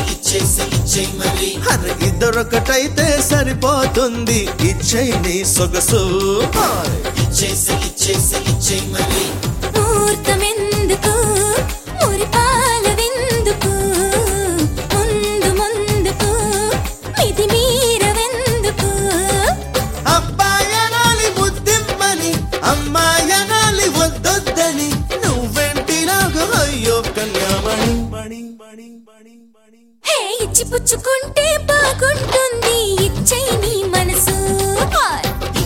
అరే ఇద్దరొకటైతే సరిపోతుంది ఇచ్చై నీ సొగసు హాయ్. ముహూర్తమెందుకు మురిపాల విందుకు ముందు ముందుకు మితి మీరవెందుకు అబ్బాయనాలి ముద్దిమ్మని అమ్మాయనాలి వద్దొద్దని నువ్వెంటి నాకు అయ్యో కన్యామణి మణి మణి మణి మణి హే ఇచ్చి పుచ్చుకుంటే బాగుంటుంది ఇచ్చై నీ మనసు హాయ్.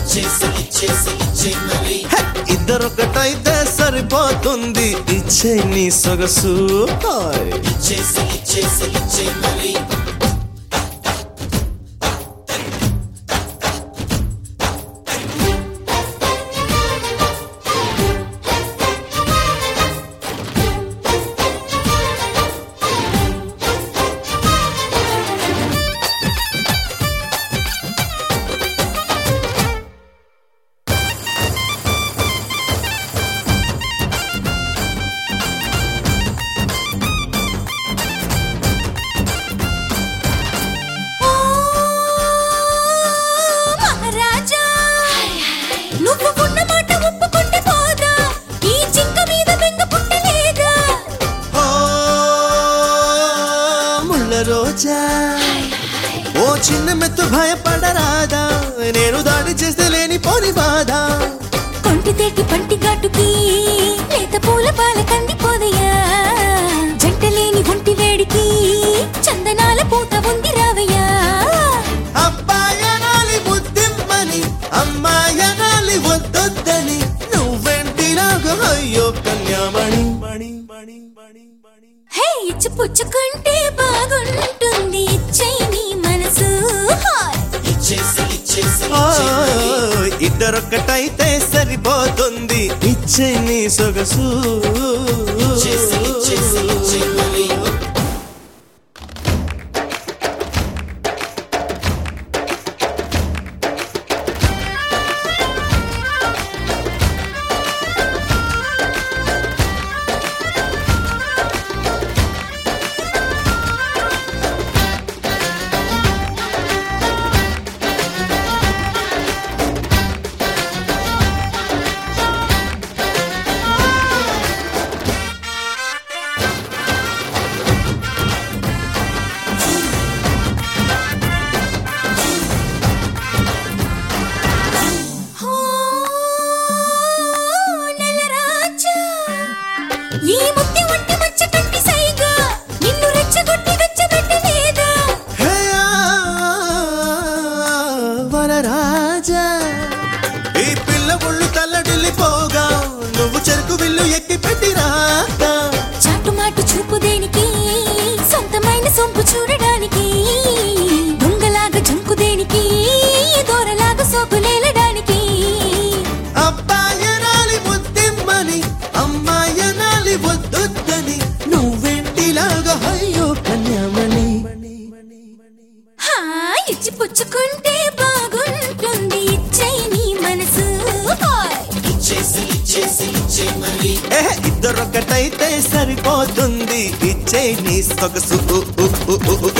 హే, ఇద్దరొకటైతే సరిపోతుంది ఇచ్చే నీ సొగసు హాయ్. ఓ మహారాజా నువ్వు ఉన్న మాట ఒప్పుకుంటే పోదా ఈ జింక మీద బెంగ పుట్టలేదా ఓ ముళ్ళ రోజా ఓ చిన్న మెత్తు భయపడరాదా నేను దాడి చేస్తే లేని పోని బాధ కొంటి తేటి పంటి ఘాటుకి లేత పూల పాల కందిపోదయ్యా జంట లేని ఒంటి వేడికి చందనాల పూత ఉంది రావయ్యా అబ్బాయనాలి బుద్ధిమ్మని అమ్మాయనాలి వద్దొద్దని నువ్వెంటి నాకు అయ్యో కన్యామణి మణి మణి మణి మణి హే ఇచ్చి పుచ్చుకుంటే బాగుంటుంది ఇచ్చై నీ మనసు హాయ్. ఓ, ఇద్దరొక్కటైతే సరిపోతుంది ఇచ్చే నీ సొగసు ఓ నెలరాజా ఈ ముత్తి ఒంటి మచ్చ కంటి సైగా నిన్ను రెచ్చగొట్టి వెచ్చబెట్టలేదా హే, ఆ, వరరాజా ఈ పిల్ల ఒళ్ళు తల్లడిల్లిపోగా నువ్వు చెరుకు విల్లు ఎక్కి పెట్టిరాగా చాటుమాటు చూపు దేనికి సొంతమైన సొంపు చూడడానికి దొంగలాగా జంకు దేనికి దూరలాగా సోకులేలడానికి అబ్బాయనాలి బుద్ధిమ్మని అమ్మాయనాలి వద్దొద్దని నువ్వెంటిలాగా అయ్యో కన్యామణి హా ఇచ్చి పుచ్చుకుంటే బాగుంటుంది ఇచ్చై నీ మనసు హాయ్. ఏ ఇద్దరొకటైతే సరిపోతుంది ఇచ్చే నీ సొగసు ఉ, ఉ, ఉ, ఉ, ఉ.